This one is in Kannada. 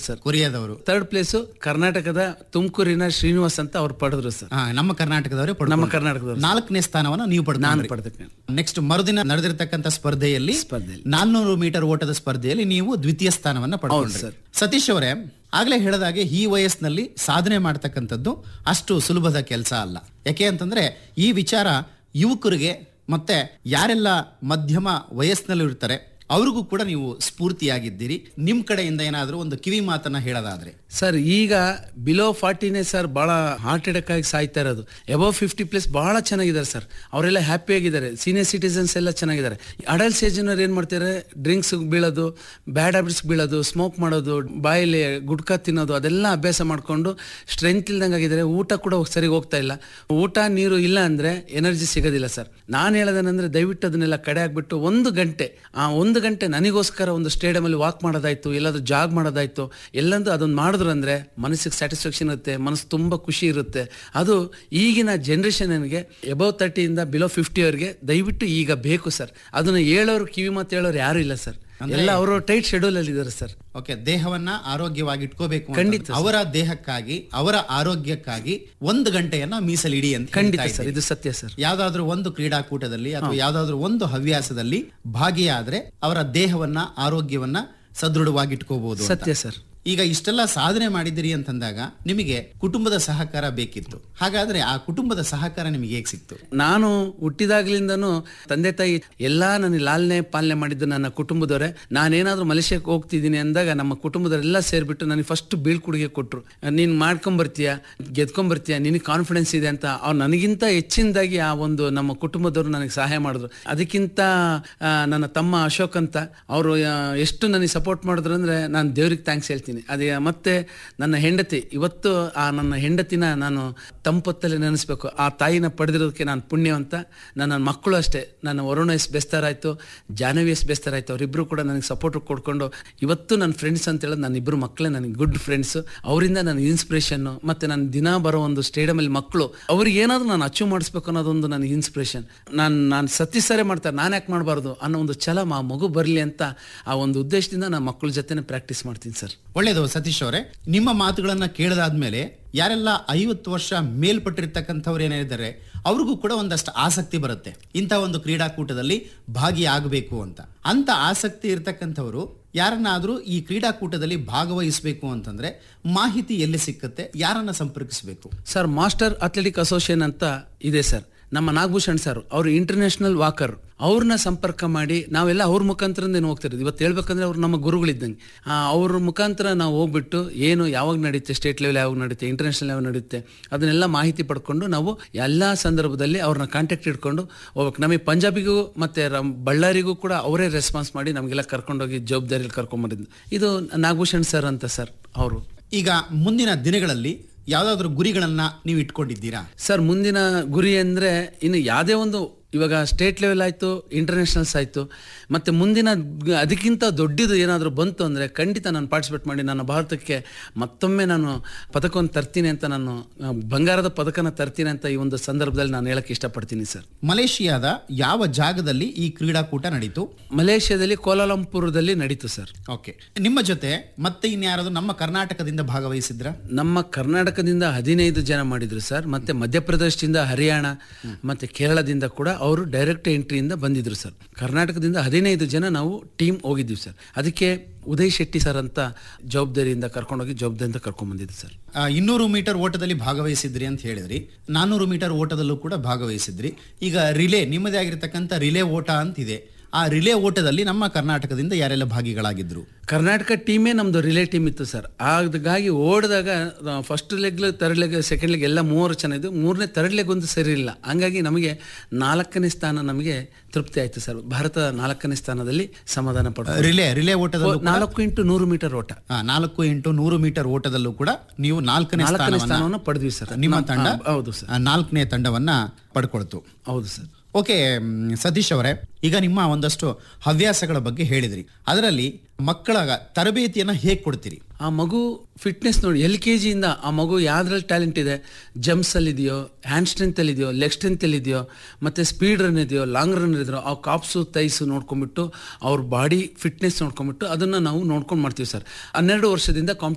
ಸರ್ ಕೊರಿಯಾದವರು ಥರ್ಡ್ ಪ್ಲೇಸು ಕರ್ನಾಟಕದ ತುಮಕೂರಿನ ಶ್ರೀನಿವಾಸ್ ಅಂತ ಅವ್ರು ಪಡೆದ್ರು ಸರ್ ಆ, ನಮ್ಮ ಕರ್ನಾಟಕದವರೇ ನಮ್ಮ ಪಡ್ಕೊಂಡ್ರು. ಕರ್ನಾಟಕದವ್ರು ನಾಲ್ಕನೇ ಸ್ಥಾನವನ್ನ ನೀವು ನಾನು ಪಡೆದ ಪಡೆದ ನೆಕ್ಸ್ಟ್ ಮರುದಿನ ನಡೆದಿರ್ತಕ್ಕಂಥ ಸ್ಪರ್ಧೆಯಲ್ಲಿ ಸ್ಪರ್ಧೆಯಲ್ಲಿ. ನಾಲ್ನೂರು ಮೀಟರ್ ಓಟದ ಸ್ಪರ್ಧೆಯಲ್ಲಿ ನೀವು ದ್ವಿತೀಯ ಸ್ಥಾನವನ್ನ ಪಡ್ಕೊಂಡ್ರಿ ಸರ್. ಸತೀಶ್ ಅವರೇ ಆಗ್ಲೇ ಹೇಳಿದಾಗೆ ಈ ವಯಸ್ಸಿನಲ್ಲಿ ಸಾಧನೆ ಮಾಡ್ತಕ್ಕಂಥದ್ದು ಅಷ್ಟು ಸುಲಭದ ಕೆಲಸ ಅಲ್ಲ ಯಾಕೆ ಅಂತಂದ್ರೆ ಈ ವಿಚಾರ ಯುವಕರಿಗೆ ಮತ್ತೆ ಯಾರೆಲ್ಲ ಮಧ್ಯಮ ವಯಸ್ಸಿನಲ್ಲಿ ಇರ್ತಾರೆ ಅವ್ರಿಗೂ ಕೂಡ ನೀವು ಸ್ಫೂರ್ತಿಯಾಗಿದ್ದೀರಿ ನಿಮ್ ಕಡೆಯಿಂದ ಏನಾದರೂ ಒಂದು ಕಿವಿ ಮಾತನ್ನ ಹೇಳೋದಾದ್ರೆ ಸರ್ ಈಗ ಬಿಲೋ ಫಾರ್ಟಿನೇ ಸರ್ ಭಾಳ ಹಾರ್ಟ್ ಅಟ್ಯಾಕ್ ಆಗಿ ಸಾಯ್ತಾ ಇರೋದು ಎಬವ್ ಫಿಫ್ಟಿ ಪ್ಲಸ್ ಭಾಳ ಚೆನ್ನಾಗಿದ್ದಾರೆ ಸರ್ ಅವರೆಲ್ಲ ಹ್ಯಾಪಿ ಆಗಿದ್ದಾರೆ ಸೀನಿಯರ್ ಸಿಟಿಸನ್ಸ್ ಎಲ್ಲ ಚೆನ್ನಾಗಿದ್ದಾರೆ ಅಡಲ್ಟ್ ಏಜ್ನವ್ರು ಏನು ಮಾಡ್ತಾರೆ ಡ್ರಿಂಕ್ಸ್ ಬೀಳೋದು ಬ್ಯಾಡ್ ಹ್ಯಾಬಿಟ್ಸ್ ಬೀಳೋದು ಸ್ಮೋಕ್ ಮಾಡೋದು ಬಾಯಲ್ಲಿ ಗುಡ್ಕಾ ತಿನ್ನೋದು ಅದೆಲ್ಲ ಅಭ್ಯಾಸ ಮಾಡಿಕೊಂಡು ಸ್ಟ್ರೆಂತ್ ಇಲ್ದಂಗೆ ಆಗಿದ್ದಾರೆ ಊಟ ಕೂಡ ಸರಿಗೆ ಹೋಗ್ತಾ ಇಲ್ಲ ಊಟ ನೀರು ಇಲ್ಲ ಅಂದರೆ ಎನರ್ಜಿ ಸಿಗೋದಿಲ್ಲ ಸರ್ ನಾನು ಹೇಳೋದೇನೆಂದ್ರೆ ದಯವಿಟ್ಟು ಅದನ್ನೆಲ್ಲ ಕಡೆ ಆಗಿಬಿಟ್ಟು ಒಂದು ಗಂಟೆ ಆ ಒಂದು ಗಂಟೆ ನನಗೋಸ್ಕರ ಒಂದು ಸ್ಟೇಡಿಯಮಲ್ಲಿ ವಾಕ್ ಮಾಡೋದಾಯ್ತು ಎಲ್ಲಾದ್ರೂ ಜಾಗ್ ಮಾಡೋದಾಯ್ತು ಎಲ್ಲಂದು ಅದೊಂದು ಮಾಡಿದ್ರು ಅಂದರೆ ಮನಸ್ಸಿಗೆ ಸ್ಯಾಟಿಸ್ಫ್ಯಾಕ್ಷನ್ ಇರುತ್ತೆ ಮನಸ್ಸು ತುಂಬ ಖುಷಿ ಇರುತ್ತೆ ಅದು ಈಗಿನ ಜನ್ರೇಷನ್ಗೆ ಎಬವ್ ತರ್ಟಿಯಿಂದ ಬಿಲೋ ಫಿಫ್ಟಿಯವರೆಗೆ ದಯವಿಟ್ಟು ಈಗ ಬೇಕು ಸರ್ ಅದನ್ನು ಹೇಳೋರು ಕಿವಿ ಮಾತು ಹೇಳೋರು ಯಾರೂ ಇಲ್ಲ ಸರ್ ಎಲ್ಲ ಅವರು ಟೈಟ್ ಶೆಡ್ಯೂಲ್ ಅಲ್ಲಿ ಇದ್ದಾರೆ ಸರ್ ಓಕೆ ದೇಹವನ್ನ ಆರೋಗ್ಯವಾಗಿ ಇಟ್ಕೋಬೇಕು ಅಂತ ಖಂಡಿತ ಅವರ ದೇಹಕ್ಕಾಗಿ ಅವರ ಆರೋಗ್ಯಕ್ಕಾಗಿ ಒಂದು ಗಂಟೆಯನ್ನ ಮೀಸಲಿಡಿ ಅಂತ ಖಂಡಿತ ಹೇಳ್ತಾ ಸರ್ ಇದ್ದೀರಿ. ಇದು ಸತ್ಯ ಸರ್ ಯಾವ್ದಾದ್ರು ಒಂದು ಕ್ರೀಡಾಕೂಟದಲ್ಲಿ ಅಥವಾ ಯಾವ್ದಾದ್ರು ಒಂದು ಹವ್ಯಾಸದಲ್ಲಿ ಭಾಗಿಯಾದ್ರೆ ಅವರ ದೇಹವನ್ನ ಆರೋಗ್ಯವನ್ನ ಸದೃಢವಾಗಿಟ್ಕೋಬಹುದು ಅಂತ. ಸತ್ಯ ಸರ್ ಈಗ ಇಷ್ಟೆಲ್ಲ ಸಾಧನೆ ಮಾಡಿದಿರಿ ಅಂತಂದಾಗ ನಿಮಗೆ ಕುಟುಂಬದ ಸಹಕಾರ ಬೇಕಿತ್ತು ಹಾಗಾದ್ರೆ ಆ ಕುಟುಂಬದ ಸಹಕಾರ ನಿಮಗೆ ಹೇಗೆ ಸಿಕ್ತು ನಾನು ಹುಟ್ಟಿದಾಗ್ಲಿಂದನೂ ತಂದೆ ತಾಯಿ ಎಲ್ಲಾ ನನಗೆ ಲಾಲನೆ ಪಾಲನೆ ಮಾಡಿದ್ದು ನನ್ನ ಕುಟುಂಬದವರೇ ನಾನೇನಾದ್ರೂ ಮಲೇಷ್ಯಾಕ್ಕೆ ಹೋಗ್ತಿದ್ದೀನಿ ಅಂದಾಗ ನಮ್ಮ ಕುಟುಂಬದವರೆಲ್ಲ ಸೇರಿಬಿಟ್ಟು ನನಗೆ ಫಸ್ಟ್ ಬೀಳ್ಕೊಡುಗೆ ಕೊಟ್ಟರು ನೀನು ಮಾಡ್ಕೊಂಬರ್ತೀಯ ಗೆದ್ಕೊಂಬರ್ತೀಯ ನಿನಗೆ ಕಾನ್ಫಿಡೆನ್ಸ್ ಇದೆ ಅಂತ ಅವ್ರು ನನಗಿಂತ ಹೆಚ್ಚಿನದಾಗಿ ಆ ಒಂದು ನಮ್ಮ ಕುಟುಂಬದವರು ನನಗೆ ಸಹಾಯ ಮಾಡಿದ್ರು ಅದಕ್ಕಿಂತ ಆ, ನನ್ನ ತಮ್ಮ ಅಶೋಕ್ ಅಂತ ಅವರು ಎಷ್ಟು ನನಗೆ ಸಪೋರ್ಟ್ ಮಾಡಿದ್ರು ಅಂದರೆ ನಾನು ದೇವ್ರಿಗೆ ಥ್ಯಾಂಕ್ಸ್ ಹೇಳ್ತೀನಿ ಅದೇ ಮತ್ತೆ ನನ್ನ ಹೆಂಡತಿ ಇವತ್ತು ಆ ನನ್ನ ಹೆಂಡತಿನ ನಾನು ತಂಪೊತ್ತಲ್ಲಿ ನೆನೆಸ್ಬೇಕು ಆ ತಾಯಿನ ಪಡೆದಿರೋದಕ್ಕೆ ನಾನು ಪುಣ್ಯವಂತ ನನ್ನ ಮಕ್ಕಳು ಅಷ್ಟೇ ನನ್ನ ವರುಣ ಎಸ್ ಬೆಸ್ತಾರಾಯ್ತು ಜಾಹ್ನವಿ ಎಸ್ ಬೆಸ್ತಾರಾಯ್ತು ಅವರಿಬ್ಬರು ಕೂಡ ನನಗೆ ಸಪೋರ್ಟ್ ಕೊಡ್ಕೊಂಡು ಇವತ್ತು ನನ್ನ ಫ್ರೆಂಡ್ಸ್ ಅಂತ ಹೇಳೋದು ನನ್ನ ಇಬ್ಬರು ಮಕ್ಕಳೇ ನನಗೆ ಗುಡ್ ಫ್ರೆಂಡ್ಸ್ ಅವರಿಂದ ನನಗೆ ಇನ್ಸ್ಪಿರೇಷನ್ನು ಮತ್ತು ನಾನು ದಿನ ಬರೋ ಒಂದು ಸ್ಟೇಡಿಯಮಲ್ಲಿ ಮಕ್ಕಳು ಅವ್ರಿಗೆ ಏನಾದರೂ ನಾನು ಅಚೀವ್ ಮಾಡಿಸ್ಬೇಕು ಅನ್ನೋದೊಂದು ನನಗೆ ಇನ್ಸ್ಪಿರೇಷನ್ ನಾನು ನಾನು ಸತಿ ಸರಿ ಮಾಡ್ತಾರೆ ನಾನು ಯಾಕೆ ಮಾಡಬಾರ್ದು ಅನ್ನೋ ಒಂದು ಛಲ ಆ ಮಗು ಬರಲಿ ಅಂತ ಆ ಒಂದು ಉದ್ದೇಶದಿಂದ ನಾನು ಮಕ್ಕಳ ಜೊತೆನೇ ಪ್ರಾಕ್ಟೀಸ್ ಮಾಡ್ತೀನಿ ಸರ್ ಒಳ್ಳೇದು ಸತೀಶ್ ಅವರೇ ನಿಮ್ಮ ಮಾತುಗಳನ್ನ ಕೇಳಿದಾದ್ಮೇಲೆ ಯಾರೆಲ್ಲ ಐವತ್ತು ವರ್ಷ ಮೇಲ್ಪಟ್ಟಿರ್ತಕ್ಕಂಥವ್ರು ಏನಿದ್ದಾರೆ ಅವ್ರಿಗೂ ಕೂಡ ಒಂದಷ್ಟು ಆಸಕ್ತಿ ಬರುತ್ತೆ ಇಂಥ ಒಂದು ಕ್ರೀಡಾಕೂಟದಲ್ಲಿ ಭಾಗಿಯಾಗಬೇಕು ಅಂತ ಅಂತ ಆಸಕ್ತಿ ಇರ್ತಕ್ಕಂಥವ್ರು ಯಾರನ್ನಾದ್ರೂ ಈ ಕ್ರೀಡಾಕೂಟದಲ್ಲಿ ಭಾಗವಹಿಸಬೇಕು ಅಂತಂದ್ರೆ ಮಾಹಿತಿ ಎಲ್ಲಿ ಸಿಕ್ಕತ್ತೆ ಯಾರನ್ನ ಸಂಪರ್ಕಿಸಬೇಕು ಸರ್ ಮಾಸ್ಟರ್ ಅಥ್ಲೆಟಿಕ್ ಅಸೋಸಿಯೇಷನ್ ಅಂತ ಇದೆ ಸರ್ ನಮ್ಮ ನಾಗಭೂಷಣ್ ಸರ್ ಅವರು ಇಂಟರ್ನ್ಯಾಷನಲ್ ವಾಕರ್ ಅವ್ರನ್ನ ಸಂಪರ್ಕ ಮಾಡಿ ನಾವೆಲ್ಲ ಅವ್ರ ಮುಖಾಂತರದಿಂದ ಹೋಗ್ತಿರೋದು ಇವತ್ತು ಹೇಳ್ಬೇಕಂದ್ರೆ ಅವ್ರು ನಮ್ಮ ಗುರುಗಳಿದ್ದಂಗೆ ಆ, ಅವ್ರ ಮುಖಾಂತರ ನಾವು ಹೋಗ್ಬಿಟ್ಟು ಏನು ಯಾವಾಗ ನಡೀತೆ ಸ್ಟೇಟ್ ಲೆವೆಲ್ ಯಾವಾಗ ನಡೀತೆ ಇಂಟರ್ನ್ಯಾಷನಲ್ ಯಾವಾಗ ನಡೀತೆ ಅದನ್ನೆಲ್ಲ ಮಾಹಿತಿ ಪಡ್ಕೊಂಡು ನಾವು ಎಲ್ಲ ಸಂದರ್ಭದಲ್ಲಿ ಅವ್ರನ್ನ ಕಾಂಟ್ಯಾಕ್ಟ್ ಇಟ್ಕೊಂಡು ಹೋಗ್ಬೇಕು ನಮಗೆ ಪಂಜಾಬಿಗೂ ಮತ್ತು ರಮ್ ಬಳ್ಳಾರಿಗೂ ಕೂಡ ಅವರೇ ರೆಸ್ಪಾನ್ಸ್ ಮಾಡಿ ನಮಗೆಲ್ಲ ಕರ್ಕೊಂಡೋಗಿ ಜವಾಬ್ದಾರಿಯಲ್ಲಿ ಕರ್ಕೊಂಬಂದಿದ್ದು ಇದು ನಾಗಭೂಷಣ್ ಸರ್ ಅಂತ ಸರ್ ಅವರು ಈಗ ಮುಂದಿನ ದಿನಗಳಲ್ಲಿ ಯಾವ್ದಾದ್ರು ಗುರಿಗಳನ್ನ ನೀವು ಇಟ್ಕೊಂಡಿದ್ದೀರಾ ಸರ್ ಮುಂದಿನ ಗುರಿ ಅಂದರೆ ಇನ್ನು ಯಾವುದೇ ಒಂದು ಇವಾಗ ಸ್ಟೇಟ್ ಲೆವೆಲ್ ಆಯಿತು ಇಂಟರ್ನ್ಯಾಷನಲ್ಸ್ ಆಯಿತು ಮತ್ತು ಮುಂದಿನ ಗ- ಅದಕ್ಕಿಂತ ದೊಡ್ಡದು ಏನಾದರೂ ಬಂತು ಅಂದರೆ ಖಂಡಿತ ನಾನು ಪಾರ್ಟಿಸಿಪೇಟ್ ಮಾಡಿ ನನ್ನ ಭಾರತಕ್ಕೆ ಮತ್ತೊಮ್ಮೆ ನಾನು ಪದಕವನ್ನು ತರ್ತೀನಿ ಅಂತ ನಾನು ಆ, ಬಂಗಾರದ ಪದಕನ ತರ್ತೀನಿ ಅಂತ ಈ ಒಂದು ಸಂದರ್ಭದಲ್ಲಿ ನಾನು ಹೇಳಕ್ಕೆ ಇಷ್ಟಪಡ್ತೀನಿ ಸರ್ ಮಲೇಷಿಯಾದ ಯಾವ ಜಾಗದಲ್ಲಿ ಈ ಕ್ರೀಡಾಕೂಟ ನಡೀತು ಮಲೇಷ್ಯಾದಲ್ಲಿ ಕೋಲಾಲಂಪುರದಲ್ಲಿ ನಡೀತು ಸರ್ ಓಕೆ ನಿಮ್ಮ ಜೊತೆ ಮತ್ತೆ ಇನ್ಯಾರಾದ್ರೂ ನಮ್ಮ ಕರ್ನಾಟಕದಿಂದ ಭಾಗವಹಿಸಿದ್ರ ನಮ್ಮ ಕರ್ನಾಟಕದಿಂದ ಹದಿನೈದು ಜನ ಮಾಡಿದ್ರು ಸರ್ ಮತ್ತೆ ಮಧ್ಯಪ್ರದೇಶದಿಂದ ಹರಿಯಾಣ ಮತ್ತೆ ಕೇರಳದಿಂದ ಕೂಡ ಅವರು ಡೈರೆಕ್ಟ್ ಎಂಟ್ರಿಯಿಂದ ಬಂದಿದ್ರು ಸರ್ ಕರ್ನಾಟಕದಿಂದ ಹದಿನೈದು ಜನ ನಾವು ಟೀಮ್ ಹೋಗಿದ್ವಿ ಸರ್ ಅದಕ್ಕೆ ಉದಯ್ ಶೆಟ್ಟಿ ಸರ್ ಅಂತ ಜವಾಬ್ದಾರಿಯಿಂದ ಕರ್ಕೊಂಡೋಗಿ ಜವಾಬ್ದಾರಿಯಿಂದ ಕರ್ಕೊಂಡ್ ಬಂದಿದ್ದು ಸರ್ ಆ, ಇನ್ನೂರು ಮೀಟರ್ ಓಟದಲ್ಲಿ ಭಾಗವಹಿಸಿದ್ರಿ ಅಂತ ಹೇಳಿದ್ರಿ ನಾನ್ನೂರು ಮೀಟರ್ ಓಟದಲ್ಲೂ ಕೂಡ ಭಾಗವಹಿಸಿದ್ರಿ ಈಗ ರಿಲೇ ನಿಮ್ಮದೇ ಆಗಿರ್ತಕ್ಕಂಥ ರಿಲೇ ಓಟ ಅಂತಿದೆ ಆ ರಿಲೇ ಓಟದಲ್ಲಿ ನಮ್ಮ ಕರ್ನಾಟಕದಿಂದ ಯಾರೆಲ್ಲ ಭಾಗಿಗಳಾಗಿದ್ರು ಕರ್ನಾಟಕ ಟೀಮೇ ನಮ್ಮದು ರಿಲೇ ಟೀಮ್ ಇತ್ತು ಸರ್ ಹಾಗಾಗಿ ಓಡಿದಾಗ first leg third leg second leg ಎಲ್ಲ ಮೂವರು ಚೆನ್ನಾಗಿದ್ದು ಮೂರನೇ ತರ್ಡ್ ಲೆಗ್ ಒಂದು ಸರಿ ಇಲ್ಲ ಹಂಗಾಗಿ ನಮಗೆ ನಾಲ್ಕನೇ ಸ್ಥಾನ ನಮಗೆ ತೃಪ್ತಿ ಆಯಿತು ಸರ್ ಭಾರತ ನಾಲ್ಕನೇ ಸ್ಥಾನದಲ್ಲಿ ಸಮಾಧಾನ ಪಡ ರಿಲೇ ರಿಲೇ ಓಟದಲ್ಲೂ ನಾಲ್ಕು ಇಂಟು ನೂರು ಮೀಟರ್ ಓಟ ಆ, ನಾಲ್ಕು ಇಂಟು ನೂರು ಮೀಟರ್ ಓಟದಲ್ಲೂ ಕೂಡ ನೀವು ನಾಲ್ಕನೇ ನಾಲ್ಕನೇ ಸ್ಥಾನವನ್ನ ಸ್ಥಾನವನ್ನು ಪಡೆದ್ವಿ ಸರ್ ನಿಮ್ಮ ನಮ್ಮ- ತಂಡ ಹಾ, ಹೌದು ಸರ್ ಆ, ನಾಲ್ಕನೇ ತಂಡವನ್ನ ಪಡ್ಕೊಳ್ತು ಹೌದು ಸರ್ ಓಕೆ ಮ್, ಸತೀಶ್ ಅವರೇ ಈಗ ನಿಮ್ಮ ಒಂದಷ್ಟು ಹವ್ಯಾಸಗಳ ಬಗ್ಗೆ ಹೇಳಿದ್ರಿ ಅದರಲ್ಲಿ ಮಕ್ಕಳ ತರಬೇತಿಯನ್ನ ಹೇಗೆ ಕೊಡ್ತೀರಿ ಆ ಮಗು ಫಿಟ್ನೆಸ್ ನೋಡಿ ಎಲ್ ಕೆ ಜಿಯಿಂದ ಆ ಮಗು ಯಾವ್ದ್ರಲ್ಲಿ ಟ್ಯಾಲೆಂಟ್ ಇದೆ ಜಂಪ್ಸಲ್ಲಿ ಇದೆಯೋ ಹ್ಯಾಂಡ್ ಸ್ಟ್ರೆಂತಲ್ಲಿ ಇದೆಯೋ ಲೆಗ್ ಸ್ಟ್ರೆಂತಲ್ಲಿ ಇದೆಯೋ ಮತ್ತು ಸ್ಪೀಡ್ ರನ್ ಇದೆಯೋ ಲಾಂಗ್ ರನ್ ಇದೆಯೋ ಆ ಕಾಪ್ಸು ತೈಸು ನೋಡ್ಕೊಂಡ್ಬಿಟ್ಟು ಅವ್ರ ಬಾಡಿ ಫಿಟ್ನೆಸ್ ನೋಡ್ಕೊಂಡ್ಬಿಟ್ಟು ಅದನ್ನು ನಾವು ನೋಡ್ಕೊಂಡು ಮಾಡ್ತೀವಿ ಸರ್ ಹನ್ನೆರಡು ವರ್ಷದಿಂದ ಕಾಂಪ್